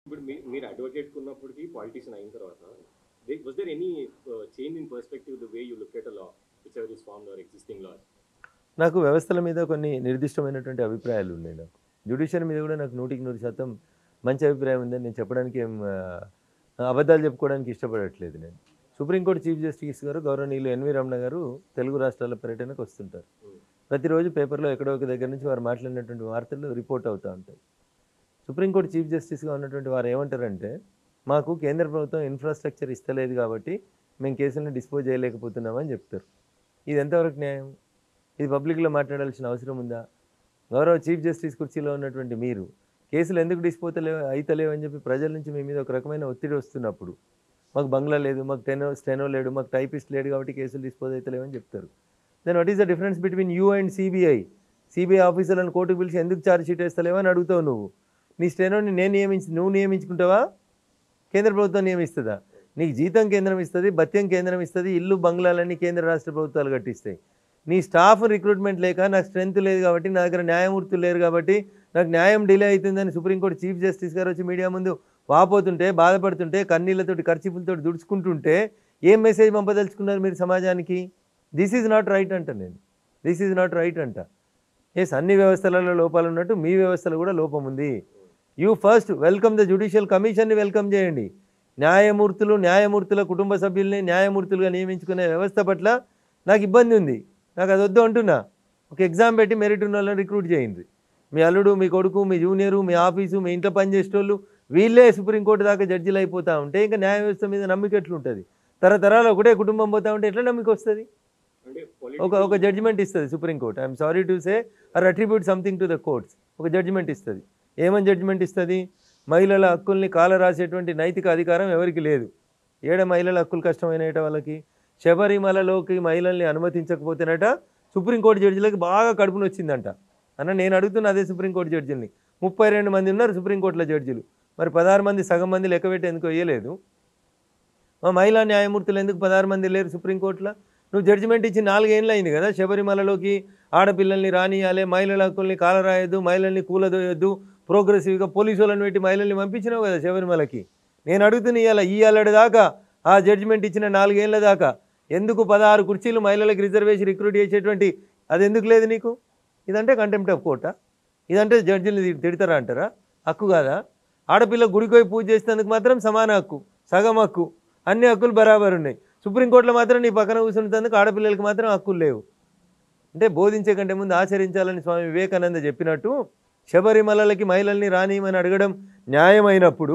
ఇప్పుడు మీ- మీరు అడ్వకేట్ ఉన్నప్పటికీ పాలిటీషియన్ అయిన తర్వాత was there any change in perspective the way you look at a law whichever is form or existing law నాకు వ్యవస్థల మీద కొన్ని నిర్దిష్టమైనటువంటి అభిప్రాయాలు ఉన్నాయి నాకు జ్యుడిషియల్ మీద కూడా నాకు నూటికి నూరు శాతం మంచి అభిప్రాయం ఉందని నేను చెప్పడానికి ఏం ఆ, అబద్ధాలు చెప్పుకోవడానికి ఇష్టపడట్లేదు నేను సుప్రీంకోర్టు చీఫ్ జస్టిస్ గారు గౌరవనీయులు ఎన్వి రమణ గారు తెలుగు రాష్ట్రాల పర్యటనకు వస్తుంటారు ప్రతిరోజు పేపర్లో ఎక్కడో ఒక దగ్గర నుంచి వారు మాట్లాడినటువంటి వార్తలు రిపోర్ట్ అవుతూ ఉంటాయి సుప్రీంకోర్టు చీఫ్ జస్టిస్గా ఉన్నటువంటి వారు ఏమంటారంటే మాకు కేంద్ర ప్రభుత్వం ఇన్ఫ్రాస్ట్రక్చర్ ఇస్తలేదు కాబట్టి మేము కేసులను డిస్పోజ్ చేయలేకపోతున్నామని చెప్తారు ఇది ఎంతవరకు న్యాయం ఇది పబ్లిక్లో మాట్లాడాల్సిన అవసరం ఉందా గౌరవ చీఫ్ జస్టిస్ కుర్చీలో ఉన్నటువంటి మీరు కేసులు ఎందుకు డిస్పోతలేవు అయితలేవు అని చెప్పి ప్రజల నుంచి మీ మీద ఒక రకమైన ఒత్తిడి వస్తున్నప్పుడు మాకు బంగ్లా లేదు మాకు టెనో స్టెనో లేడు మాకు టైపిస్ట్ లేడు కాబట్టి కేసులు డిస్పోజ్ అవుతలేవు అని చెప్తారు then what is the difference between you and CBI CBI ఆఫీసర్లను కోర్టుకు పిలిచి ఎందుకు ఛార్జ్ షీట్ వేస్తలేవా అని అడుగుతావు నువ్వు నీ స్టెనోని నేను నియమించి నువ్వు నియమించుకుంటావా కేంద్ర ప్రభుత్వం నియమిస్తుందా నీకు జీతం కేంద్రం ఇస్తుంది భత్యం కేంద్రం ఇస్తుంది ఇల్లు బంగ్లాలన్నీ కేంద్ర రాష్ట్ర ప్రభుత్వాలు కట్టిస్తాయి నీ స్టాఫ్ రిక్రూట్మెంట్ లేక నాకు స్ట్రెంత్ లేదు కాబట్టి నా దగ్గర న్యాయమూర్తులు లేరు కాబట్టి నాకు న్యాయం డిలే అవుతుందని సుప్రీంకోర్టు చీఫ్ జస్టిస్ గారు వచ్చి మీడియా ముందు వాపోతుంటే బాధపడుతుంటే కన్నీళ్లతోటి ఖర్చులతో దుడుచుకుంటుంటే ఏం మెసేజ్ పంపదలుచుకున్నారు మీరు సమాజానికి దిస్ ఈజ్ నాట్ రైట్ అంట నేను దిస్ ఈజ్ నాట్ రైట్ అంట ఎస్ అన్ని వ్యవస్థలలో లోపాలు ఉన్నట్టు మీ వ్యవస్థలో కూడా లోపం ఉంది you first welcome the judicial కమిషన్ని వెల్కమ్ చేయండి న్యాయమూర్తులు న్యాయమూర్తుల కుటుంబ సభ్యుల్ని న్యాయమూర్తులుగా నియమించుకునే వ్యవస్థ పట్ల నాకు ఇబ్బంది ఉంది నాకు అది వద్దు అంటున్నా ఒక ఎగ్జామ్ పెట్టి మెరిట్ ఉన్న వాళ్ళని రిక్రూట్ చేయండి మీ అల్లుడు మీ కొడుకు మీ జూనియరు మీ ఆఫీసు మీ ఇంట్లో పనిచేసేటోళ్ళు వీళ్ళే సుప్రీంకోర్టు దాకా జడ్జిలు అయిపోతూ ఉంటే ఇంకా న్యాయ వ్యవస్థ మీద నమ్మిక ఎట్లుంటుంది తరతరాలు ఒకటే కుటుంబం పోతా ఉంటే ఎట్లా నమ్మిక వస్తుంది అంటే ఒక ఒక జడ్జిమెంట్ ఇస్తుంది supreme court I'm sorry to say or attribute something to the courts ఒక జడ్జిమెంట్ ఇస్తుంది ఏమని జడ్జిమెంట్ ఇస్తుంది మహిళల హక్కుల్ని కాల రాసేటువంటి నైతిక అధికారం ఎవరికి లేదు ఏడ మహిళల హక్కులు కష్టమైనట వాళ్ళకి శబరిమలలోకి మహిళల్ని అనుమతించకపోతేనట సుప్రీంకోర్టు జడ్జిలకి బాగా కడుపుని వచ్చిందంట అన్న నేను అడుగుతున్న అదే సుప్రీంకోర్టు జడ్జిల్ని ముప్పై రెండు మంది ఉన్నారు సుప్రీంకోర్టులో జడ్జిలు మరి పదహారు మంది సగం మంది లెక్క పెట్టి ఎందుకు వేయలేదు మా మహిళా న్యాయమూర్తులు ఎందుకు పదహారు మంది లేరు సుప్రీంకోర్టులో నువ్వు జడ్జిమెంట్ ఇచ్చి నాలుగేళ్ళు అయింది కదా శబరిమలలోకి ఆడపిల్లల్ని రానియాలి మహిళల హక్కుల్ని కాలరాయొద్దు మహిళల్ని కూలదోయొద్దు ప్రోగ్రెసివ్గా పోలీసు వాళ్ళని పెట్టి మహిళల్ని పంపించినావు కదా శబరిమలకి నేను అడుగుతున్న ఇవాళ ఈ ఏళ్ళ దాకా ఆ జడ్జిమెంట్ ఇచ్చిన నాలుగేళ్ల దాకా ఎందుకు పదహారు కుర్చీలు మహిళలకు రిజర్వేషన్ రిక్రూట్ చేసేటువంటి అది ఎందుకు లేదు నీకు ఇదంటే కంటెంప్ట్ ఆఫ్ కోర్టా ఇదంటే జడ్జిని తిడతారా అంటారా హక్కు కాదా ఆడపిల్ల గుడికి పోయి పూజ చేసేందుకు మాత్రం సమాన హక్కు సగం హక్కు అన్ని హక్కులు బరాబర్ ఉన్నాయి సుప్రీంకోర్టులో మాత్రం నీ పక్కన కూర్చున్నందుకు ఆడపిల్లలకి మాత్రం హక్కులు లేవు అంటే బోధించే కంటే ముందు ఆచరించాలని స్వామి వివేకానంద చెప్పినట్టు శబరిమలలకి మహిళల్ని రానియమని అడగడం న్యాయమైనప్పుడు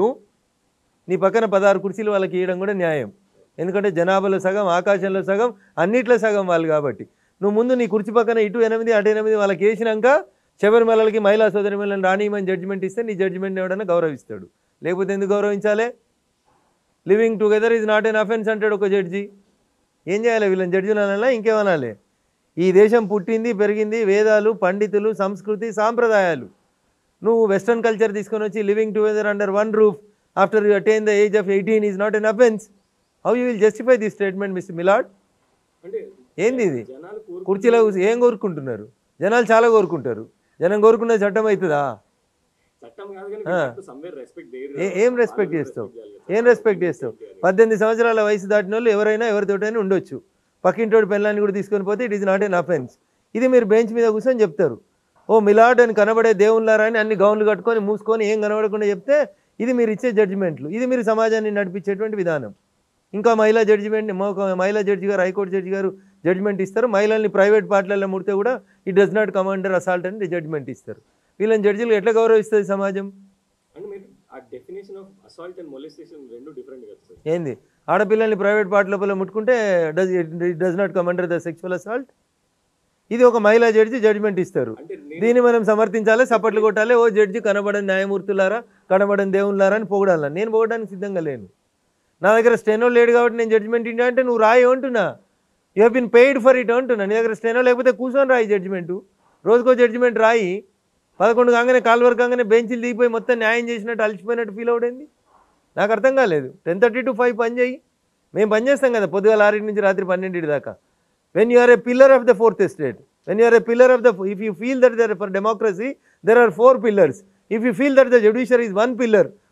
నీ పక్కన పదహారు కుర్చీలు వాళ్ళకి ఇవ్వడం కూడా న్యాయం ఎందుకంటే జనాభాలో సగం ఆకాశంలో సగం అన్నిట్లో సగం వాళ్ళు కాబట్టి నువ్వు ముందు నీ కుర్చీ పక్కన ఇటు ఎనిమిది అటు ఎనిమిది వాళ్ళకి వేసినాక శబరిమలకి మహిళా సోదరిమలని రానియమని జడ్జిమెంట్ ఇస్తే నీ జడ్జిమెంట్ ఎవడన్నా గౌరవిస్తాడు లేకపోతే ఎందుకు గౌరవించాలి living together is not an offence అంటాడు ఒక జడ్జి ఏం చేయాలి వీళ్ళని జడ్జిలు అనాలా ఇంకేమనాలి ఈ దేశం పుట్టింది పెరిగింది వేదాలు పండితులు సంస్కృతి సాంప్రదాయాలు నువ్వు వెస్ట్రన్ కల్చర్ తీసుకొని వచ్చి living together under one roof after you attain the age of eighteen is not an offence how you will justify this statement mister milord అంటే ఏంది ఇది జనాలు కోరుకు కుర్చీలో కూర్చో ఏం కోరుకుంటున్నారు జనాలు చాలా కోరుకుంటారు జనం కోరుకున్న చట్టం అవుతుందా చట్టం కాదు ఆ. కానీ సమ్వేర్ రెస్పెక్ట్ ఏ ఏం రెస్పెక్ట్ చేస్తావు ఏం రెస్పెక్ట్ చేస్తావు పద్దెనిమిది సంవత్సరాల వయసు దాటిన వాళ్ళు ఎవరైనా ఎవరితోటైనా ఉండొచ్చు పక్కింటోడి పెళ్ళాన్ని కూడా తీసుకొని పోతే it is not an offence ఇది మీరు బెంచ్ మీద కూర్చొని చెప్తారు ఓ మిలాడ్ అని కనబడే దేవుళ్ళారా అని అన్ని గౌన్లు కట్టుకొని మూసుకొని ఏం కనబడకుండా చెప్తే ఇది మీరు ఇచ్చే జడ్జిమెంట్లు ఇది మీరు సమాజాన్ని నడిపించేటువంటి విధానం ఇంకా మహిళా జడ్జిమెంట్ మహిళా జడ్జి గారు హైకోర్టు జడ్జి గారు జడ్జిమెంట్ ఇస్తారు మహిళల్ని ప్రైవేట్ పార్టీలలో ముడితే కూడా it does not come under assault అని జడ్జిమెంట్ ఇస్తారు వీళ్ళని జడ్జిలు ఎట్లా గౌరవిస్తుంది సమాజం అంటే మీరు ఆ definition of assault and molestation రెండు డిఫరెంట్ కదా సార్ ఏంది ఆడపిల్లల్ని ప్రైవేట్ పార్ట్ లోపల ముట్టుకుంటే does it does not come under the sexual assault ఇది ఒక మహిళా జడ్జి జడ్జిమెంట్ ఇస్తారు అంటే నేను దీన్ని మనం సమర్థించాలి సపట్లు కొట్టాలి ఓ జడ్జి కనబడని న్యాయమూర్తులారా కనబడని దేవుళ్ళారా అని పొగడాల నేను పొగడానికి సిద్ధంగా లేను నా దగ్గర స్టెనో లేడు కాబట్టి నేను జడ్జిమెంట్ ఇంటా అంటే నువ్వు రాయి అంటున్నా you have been paid for it అంటున్నా నీ దగ్గర స్టెనో లేకపోతే కూర్చొని రాయి జడ్జిమెంటు రోజుకో జడ్జిమెంట్ రాయి పదకొండు కాగానే కాల్ వరకు కాగానే బెంచ్లు దిగిపోయి మొత్తం న్యాయం చేసినట్టు అలసిపోయినట్టు ఫీల్ అవుడేంది నాకు అర్థం కాలేదు టెన్ థర్టీ టు ఫైవ్ పని చేయి మేము పని చేస్తాం కదా పొద్దుగాల ఆరింటి నుంచి రాత్రి పన్నెండింటి దాకా when you are a pillar of the fourth estate when you are a pillar of the if you feel that there for democracy there are four pillars if you feel that the judiciary is one pillar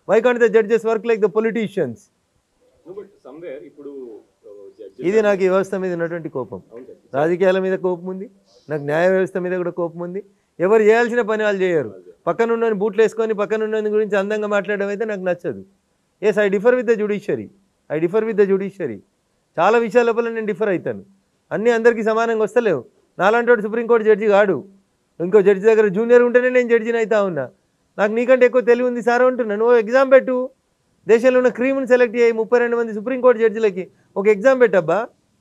why can't the judges work like the politicians No, but somewhere ఇప్పుడు uh, judges ఇది నాకు ఈ వ్యవస్థ మీద ఉన్నటువంటి కోపం అవును sir రాజకీయాల మీద కోపం ఉంది నాకు న్యాయ వ్యవస్థ మీద కూడా కోపం ఉంది ఎవరు చేయాల్సిన పని వాళ్ళు చేయరు పక్కన ఉన్న బూట్లు వేసుకొని పక్కన ఉన్న గురించి అందంగా మాట్లాడడం అయితే నాకు నచ్చదు yes I differ with the judiciary I differ with the judiciary చాలా విషయాల లోపల నేను డిఫర్ అవుతాను అన్నీ అందరికీ సమానంగా వస్తలేవు నాలాంటి వాడు సుప్రీంకోర్టు జడ్జి కాడు ఇంకో జడ్జి దగ్గర జూనియర్ ఉంటేనే నేను జడ్జిని అవుతా ఉన్నా నాకు నీకంటే ఎక్కువ తెలివి ఉంది సార్ అంటున్నా నువ్వు ఎగ్జామ్ పెట్టు దేశంలో ఉన్న క్రీమ్ని సెలెక్ట్ చేయి ముప్పై రెండు మంది సుప్రీంకోర్టు జడ్జిలకి ఒక ఎగ్జామ్ పెట్టబ్బా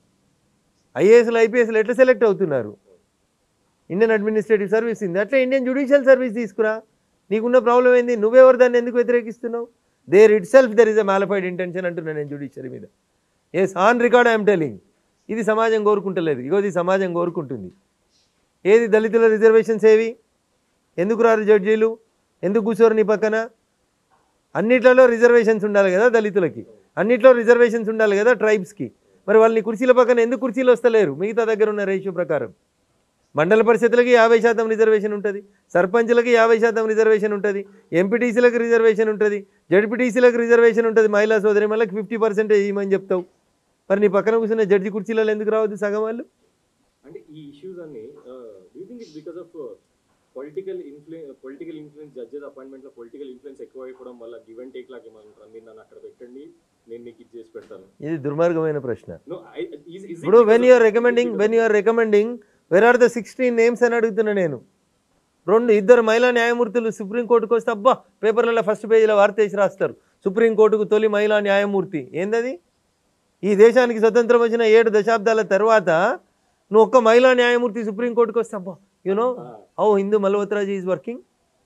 ఐఏఎస్లు ఐపీఎస్లు ఎట్లా సెలెక్ట్ అవుతున్నారు ఇండియన్ అడ్మినిస్ట్రేటివ్ సర్వీస్ ఉంది అట్లా ఇండియన్ జ్యుడిషియల్ సర్వీస్ తీసుకురా నీకున్న ప్రాబ్లం ఏంది నువ్వెవరు దాన్ని ఎందుకు వ్యతిరేకిస్తున్నావు there itself there is a malafide intention అంటున్నాను నేను జ్యుడిషియరీ మీద yes on record I'm telling ఇది సమాజం కోరుకుంటలేదు ఇగో ఇది సమాజం కోరుకుంటుంది ఏది దళితుల రిజర్వేషన్స్ ఏవి ఎందుకు రారు జడ్జీలు ఎందుకు కూర్చోరు నీ పక్కన అన్నిట్లలో రిజర్వేషన్స్ ఉండాలి కదా దళితులకి అన్నిట్లో రిజర్వేషన్స్ ఉండాలి కదా ట్రైబ్స్కి మరి వాళ్ళని కుర్చీల పక్కన ఎందుకు కుర్చీలు వస్తలేరు మిగతా దగ్గర ఉన్న రేషియో ప్రకారం మండల పరిషత్తులకి యాభై శాతం రిజర్వేషన్ ఉంటుంది సర్పంచ్లకి యాభై శాతం రిజర్వేషన్ ఉంటుంది ఎంపీటీసీలకు రిజర్వేషన్ ఉంటుంది జడ్పీటీసీలకు రిజర్వేషన్ ఉంటుంది మహిళా సోదరి మళ్ళీ ఫిఫ్టీ పర్సెంటేజ్ ఇవ్వమని చెప్తావు మరి నీ పక్కన కూర్చున్న జడ్జి కుర్చీలలో ఎందుకు రావద్దు సగం వాళ్ళు అంటే ఈ ఇష్యూస్ అన్ని do think it's because of political influence political influence judges appointment లో పొలిటికల్ ఇన్ఫ్లుయెన్స్ ఎక్కువ అయిపోవడం వల్ల గివ్ అండ్ టేక్ లాగా ఏమంటారు మీరు నన్ను అక్కడ పెట్టండి నేను మీకు ఇది చేసి పెడతాను ఇది దుర్మార్గమైన ప్రశ్న No, I- is- is it ఇప్పుడు when because you're of- recommending when you're recommending where are the sixteen names అని అడుగుతున్నా నేను రెండు ఇద్దరు మహిళా న్యాయమూర్తులు సుప్రీంకోర్టుకు వస్తే అబ్బా పేపర్లలో ఫస్ట్ పేజీలో వార్త వేసి రాస్తారు సుప్రీంకోర్టుకు తొలి మహిళా న్యాయమూర్తి ఏందది ఈ దేశానికి స్వతంత్రం వచ్చిన ఏడు దశాబ్దాల తర్వాత నువ్వు ఒక్క మహిళా న్యాయమూర్తి సుప్రీంకోర్టుకు వస్తే అబ్బా you know how Indu Malhotraji is working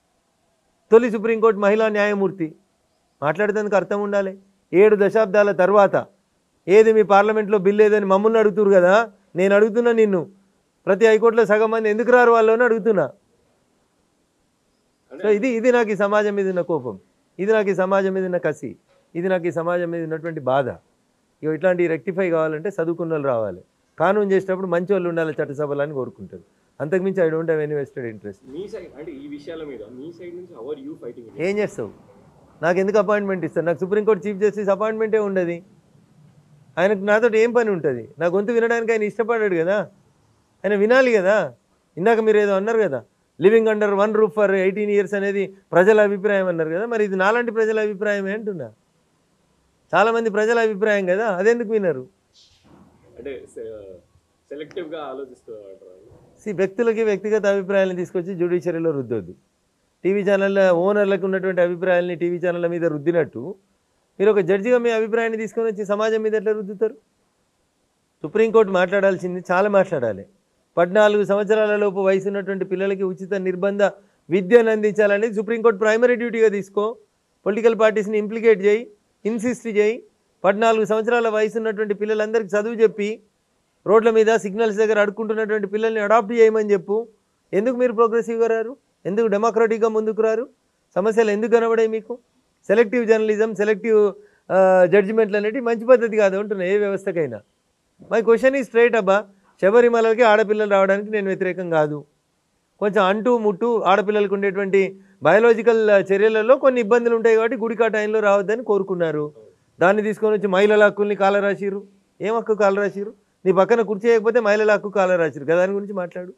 తొలి సుప్రీంకోర్టు మహిళా న్యాయమూర్తి మాట్లాడేందుకు అర్థం ఉండాలి ఏడు దశాబ్దాల తర్వాత ఏది మీ పార్లమెంట్లో బిల్ ఏదని మమ్మల్ని అడుగుతురు కదా నేను అడుగుతున్నా నిన్ను ప్రతి హైకోర్టులో సగం మంది ఎందుకు రారు వాళ్ళు అని అడుగుతున్నా సో ఇది ఇది నాకు ఈ సమాజం మీద ఉన్న కోపం ఇది నాకు ఈ సమాజం మీద ఉన్న కసి ఇది నాకు ఈ సమాజం మీద ఉన్నటువంటి బాధ ఇక ఇట్లాంటివి రెక్టిఫై కావాలంటే చదువుకున్న వాళ్ళు రావాలి కానూన్ చేసేటప్పుడు మంచి వాళ్ళు ఉండాలి చట్టసభలు అని కోరుకుంటారు అంతకుమించి I don't have any vested interest మీ సైడ్ అంటే ఈ విషయాల మీద మీ సైడ్ నుంచి అవర్ యూ ఫైటింగ్ ఏం చేస్తావు నాకు ఎందుకు అపాయింట్మెంట్ ఇస్తారు నాకు సుప్రీంకోర్టు చీఫ్ జస్టిస్ అపాయింట్మెంటే ఉండదు ఆయనకు నాతో ఏం పని ఉంటుంది నా గొంతు వినడానికి ఆయన ఇష్టపడాడు కదా ఆయన వినాలి కదా ఇందాక మీరు ఏదో అన్నారు కదా living under one roof for eighteen years అనేది ప్రజల అభిప్రాయం అన్నారు కదా మరి ఇది నాలాంటి ప్రజల అభిప్రాయమే అంటున్నా చాలామంది ప్రజల అభిప్రాయం కదా అదెందుకు వినరు అంటే సెలెక్టివ్ గా ఆలోచిస్తూ అంటారు సి వ్యక్తులకి వ్యక్తిగత అభిప్రాయాలను తీసుకొచ్చి జ్యుడిషియరీలో రుద్దొద్దు టీవీ ఛానళ్ళ ఓనర్లకు ఉన్నటువంటి అభిప్రాయాలని టీవీ ఛానళ్ళ మీద రుద్దినట్టు మీరు ఒక జడ్జిగా మీ అభిప్రాయాన్ని తీసుకొని వచ్చి సమాజం మీద ఎట్లా రుద్దుతారు సుప్రీంకోర్టు మాట్లాడాల్సింది చాలా మాట్లాడాలి పద్నాలుగు సంవత్సరాల లోపు వయసు ఉన్నటువంటి పిల్లలకి ఉచిత నిర్బంధ విద్యను అందించాలనేది సుప్రీంకోర్టు ప్రైమరీ డ్యూటీగా తీసుకో పొలిటికల్ పార్టీస్ని ఇంప్లికేట్ చేయి ఇన్సిస్ట్ చేయి పద్నాలుగు సంవత్సరాల వయసు ఉన్నటువంటి పిల్లలందరికీ చదువు చెప్పి రోడ్ల మీద సిగ్నల్స్ దగ్గర అడుక్కుంటున్నటువంటి పిల్లల్ని అడాప్ట్ చేయమని చెప్పు ఎందుకు మీరు ప్రోగ్రెసివ్గా రారు ఎందుకు డెమోక్రటిక్గా ముందుకు రారు సమస్యలు ఎందుకు కనబడాయి మీకు సెలెక్టివ్ జర్నలిజం సెలెక్టివ్ జడ్జిమెంట్లు అనేవి మంచి పద్ధతి కాదు అంటున్నా ఏ వ్యవస్థకైనా మై క్వశ్చన్ ఈ స్ట్రైట్ అబ్బా శబరిమలకి ఆడపిల్లలు రావడానికి నేను వ్యతిరేకం కాదు కొంచెం అంటూ ముట్టు ఆడపిల్లలకు ఉండేటువంటి బయాలజికల్ చర్యలలో కొన్ని ఇబ్బందులు ఉంటాయి కాబట్టి గుడికా టైంలో రావద్దని కోరుకున్నారు దాన్ని తీసుకొని వచ్చి మహిళల హక్కుల్ని కాల రాసిరు ఏం హక్కు కాల రాసిరు నీ పక్కన కుర్చీ చేయకపోతే మహిళల హక్కు కాల రాసిరు కదా దాని గురించి మాట్లాడు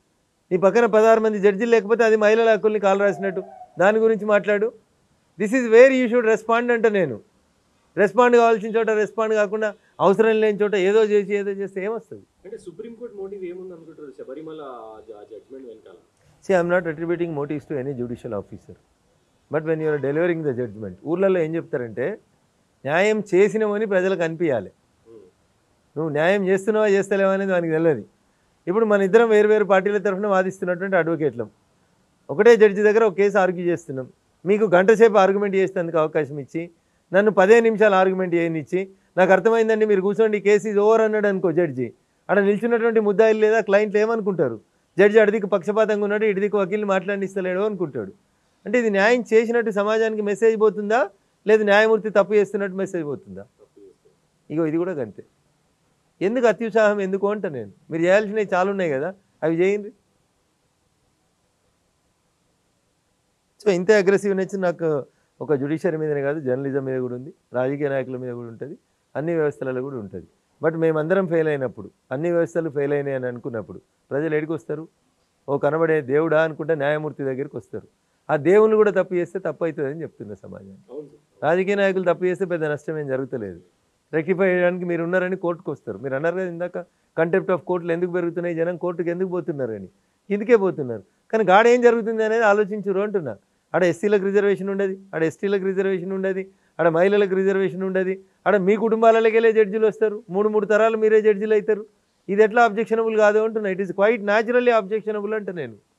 నీ పక్కన పదహారు మంది జడ్జిలు లేకపోతే అది మహిళల హక్కుల్ని కాల రాసినట్టు దాని గురించి మాట్లాడు this is where you should respond అంట నేను రెస్పాండ్ కావాల్సిన చోట రెస్పాండ్ కాకుండా అవసరం లేని చోట ఏదో చేసి ఏదో చేస్తే ఏమొస్తుంది అంటే సుప్రీంకోర్టు మోటివ్ ఏముంది అనుకుంటారు శబరిమల జడ్జ్మెంట్ వెనకాల See, I'm not attributing motives to any judicial officer. But when you're delivering the judgement ఊర్లలో ఏం చెప్తారంటే న్యాయం చేసినవని ప్రజలకు అనిపించాలి నువ్వు న్యాయం చేస్తున్నావా చేస్తలేవా అనేది వానికి తెలియదు ఇప్పుడు మన ఇద్దరం వేరు వేరు పార్టీల తరఫున వాదిస్తున్నటువంటి అడ్వకేట్లం ఒకటే జడ్జి దగ్గర ఒక కేసు ఆర్గ్యూ చేస్తున్నాం మీకు గంట సేపు ఆర్గ్యుమెంట్ చేసేందుకు అవకాశం ఇచ్చి నన్ను పదే నిమిషాలు ఆర్గ్యుమెంట్ చేయనిచ్చి నాకు అర్థమైందండి మీరు కూర్చోండి కేసు ఈజ్ ఓవర్ అన్నాడు అనుకో జడ్జి అక్కడ నిల్చున్నటువంటి ముద్దాయిలు లేదా క్లయింట్లు ఏమనుకుంటారు జడ్జి అడిదికి పక్షపాతంగా ఉన్నాడు ఇడిదికి వకీల్ని మాట్లాడిస్తలేడు అనుకుంటాడు అంటే ఇది న్యాయం చేసినట్టు సమాజానికి మెసేజ్ పోతుందా లేదు న్యాయమూర్తి తప్పు చేస్తున్నట్టు మెసేజ్ పోతుందా ఇగో ఇది కూడా గంతే ఎందుకు అత్యుత్సాహం ఎందుకు అంట నేను మీరు చేయాల్సినవి చాలా ఉన్నాయి కదా అవి చేయండి సో ఇంతే అగ్రెసివ్ నేచర్ నాకు ఒక జుడిషియరీ మీదనే కాదు జర్నలిజం మీద కూడా ఉంది రాజకీయ నాయకుల మీద కూడా ఉంటుంది అన్ని వ్యవస్థలలో కూడా ఉంటుంది బట్ మేమందరం ఫెయిల్ అయినప్పుడు అన్ని వ్యవస్థలు ఫెయిల్ అయినాయి అని అనుకున్నప్పుడు ప్రజలు ఎడికి వస్తారు ఓ కనబడే దేవుడా అనుకుంటే న్యాయమూర్తి దగ్గరికి వస్తారు ఆ దేవుని కూడా తప్పు చేస్తే తప్పు అవుతుందని చెప్తున్న సమాజాన్ని అవును సార్ రాజకీయ నాయకులు తప్పు చేస్తే పెద్ద నష్టం ఏం జరుగుతలేదు రెక్టిఫై చేయడానికి మీరు ఉన్నారని కోర్టుకు వస్తారు మీరు అన్నారు కదా ఇందాక కంటెంప్ట్ ఆఫ్ కోర్టులు ఎందుకు పెరుగుతున్నాయి జనం కోర్టుకు ఎందుకు పోతున్నారని ఇందుకే పోతున్నారు కానీ గాడ ఏం జరుగుతుంది అనేది ఆలోచించురు అంటున్నా ఆడ ఎస్సీలకు రిజర్వేషన్ ఉండదు ఆడ ఎస్టీలకు రిజర్వేషన్ ఉండదు ఆడ మహిళలకు రిజర్వేషన్ ఉండదు ఆడ మీ కుటుంబాలకెళ్ళే జడ్జిలు వస్తారు మూడు మూడు తరాలు మీరే జడ్జిలు అవుతారు ఇది ఎట్లా అబ్జెక్షనబుల్ కాదు అంటున్నా it is quite naturally objectionable అంటే నేను